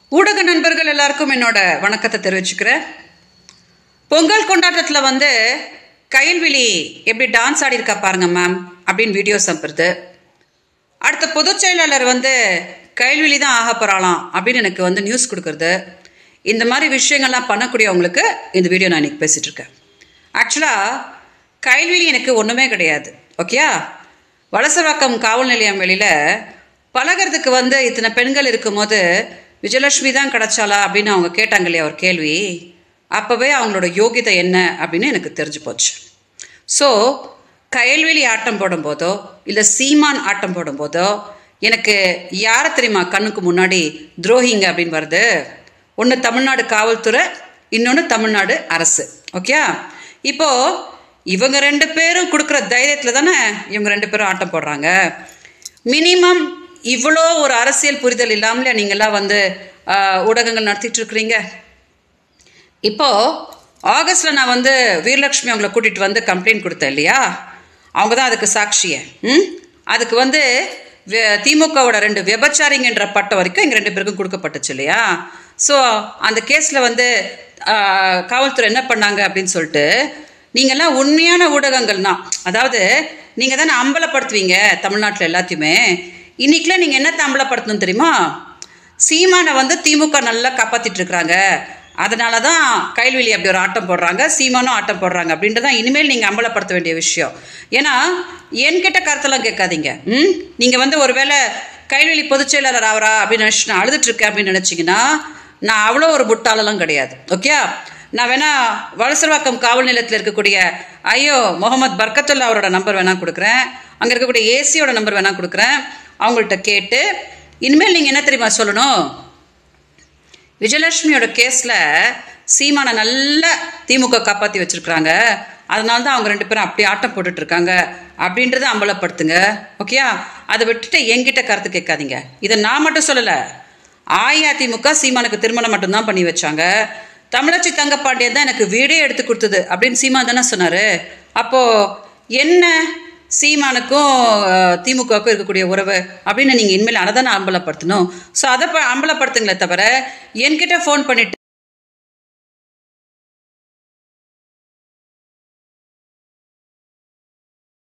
ஊடக நண்பர்கள் எல்லாருக்கும் என்னோட வணக்கத்தை தெரிவிச்சுக்கிறேன் பொங்கல் கொண்டாட்டத்தில் வந்து கயல்விழி எப்படி டான்ஸ் ஆடியிருக்கா பாருங்க மேம் அப்படின்னு வீடியோஸ் அனுப்புறது அடுத்த பொதுச் செயலாளர் வந்து கயல்விழி தான் ஆக போகிறாளாம் அப்படின்னு எனக்கு வந்து நியூஸ் கொடுக்குறது இந்த மாதிரி விஷயங்கள்லாம் பண்ணக்கூடியவங்களுக்கு இந்த வீடியோ நான் இன்னைக்கு பேசிகிட்டு இருக்கேன் ஆக்சுவலாக கயல்விழி எனக்கு ஒன்றுமே கிடையாது ஓகேயா வலசவாக்கம் காவல் நிலையம் வெளியில் பழகிறதுக்கு வந்து இத்தனை பெண்கள் இருக்கும்போது விஜயலட்சுமி தான் கிடச்சாலா அப்படின்னு அவங்க கேட்டாங்க இல்லையா ஒரு கேள்வி அப்போவே அவங்களோட யோகிதை என்ன அப்படின்னு எனக்கு தெரிஞ்சு போச்சு ஸோ கயல்வெளி ஆட்டம் போடும்போதோ இல்லை சீமான் ஆட்டம் போடும்போதோ எனக்கு யாரை தெரியுமா கண்ணுக்கு முன்னாடி துரோகிங்க அப்படின்னு வருது ஒன்று தமிழ்நாடு காவல்துறை இன்னொன்று தமிழ்நாடு அரசு ஓகே இப்போ இவங்க ரெண்டு பேரும் கொடுக்குற தைரியத்தில் தானே இவங்க ரெண்டு பேரும் ஆட்டம் போடுறாங்க மினிமம் இவ்வளோ ஒரு அரசியல் புரிதல் இல்லாமலே நீங்களாம் வந்து ஆஹ், ஊடகங்கள் நடத்திட்டு இருக்கிறீங்க இப்போ ஆகஸ்ட்ல நான் வந்து வீரலட்சுமி அவங்கள கூட்டிட்டு வந்து கம்ப்ளைண்ட் கொடுத்தேன் இல்லையா அவங்க தான் அதுக்கு சாட்சியே ம் அதுக்கு வந்து வே- திமுகவோட ரெண்டு விபச்சாரிங்கன்ற பட்டம் வரைக்கும் எங்கள் ரெண்டு பேருக்கும் கொடுக்கப்பட்டுச்சு இல்லையா ஸோ அந்த கேஸில் வந்து ஆஹ், காவல்துறை என்ன பண்ணாங்க அப்படின்னு சொல்லிட்டு நீங்கள்லாம் உண்மையான ஊடகங்கள் தான் அதாவது நீங்கள் தானே அம்பலப்படுத்துவீங்க தமிழ்நாட்டில் எல்லாத்தையுமே இன்னைக்குலாம் நீங்கள் என்னத்தை அம்பலப்படுத்தணும் தெரியுமா சீமானை வந்து திமுக நல்லா காப்பாத்திட்டு இருக்கிறாங்க அதனால தான் கைல்வெளி அப்படி ஒரு ஆட்டம் போடுறாங்க சீமானும் ஆட்டம் போடுறாங்க அப்படின்றதான் இனிமேல் நீங்கள் அம்பலப்படுத்த வேண்டிய விஷயம் ஏன்னா என்கிட்ட கருத்தெல்லாம் கேட்காதீங்க ம் நீங்கள் வந்து ஒருவேளை கைல்வெளி பொதுச் செயலாளர் ஆவரா அப்படின்னு நினச்சி நான் அழுதுட்டு இருக்கேன் அப்படின்னு நினச்சிங்கன்னா நான் அவ்வளோ ஒரு முட்டாளெல்லாம் கிடையாது ஓகே நான் வேணா வலசர்வாக்கம் காவல் நிலையத்தில் இருக்கக்கூடிய ஐயோ முகமது பர்கத்துல்லா அவரோட நம்பர் வேணா கொடுக்குறேன் அங்கே இருக்கக்கூடிய ஏசியோட நம்பர் வேணா கொடுக்குறேன் அவங்கள்ட்ட கேட்டு இனிமேல் நீங்கள் என்ன தெரியுமா சொல்லணும் விஜயலட்சுமியோட கேஸில் சீமானை நல்லா திமுக காப்பாற்றி வச்சிருக்கிறாங்க அதனால தான் அவங்க ரெண்டு பேரும் அப்படி ஆட்டம் போட்டுட்டு இருக்காங்க அப்படின்றத அம்பலப்படுத்துங்க ஓகேயா அதை விட்டுட்டு என்கிட்ட கருத்து கேட்காதீங்க இதை நான் மட்டும் சொல்லலை அஇஅதிமுக சீமானுக்கு திருமணம் மட்டும்தான் பண்ணி வச்சாங்க தமிழச்சி தங்கப்பாண்டியன் தான் எனக்கு வீடே எடுத்து கொடுத்தது அப்படின்னு சீமான் தானே சொன்னார் அப்போது என்ன சீமானுக்கும் அஹ், திமுகவுக்கும் இருக்கக்கூடிய உறவு அப்படின்னு நீங்கள் இனிமேல் அதை தானே அம்பலப்படுத்தணும் ஸோ அதை ப- அம்பலப்படுத்துங்களே தவிர என்கிட்ட ஃபோன் பண்ணிட்டு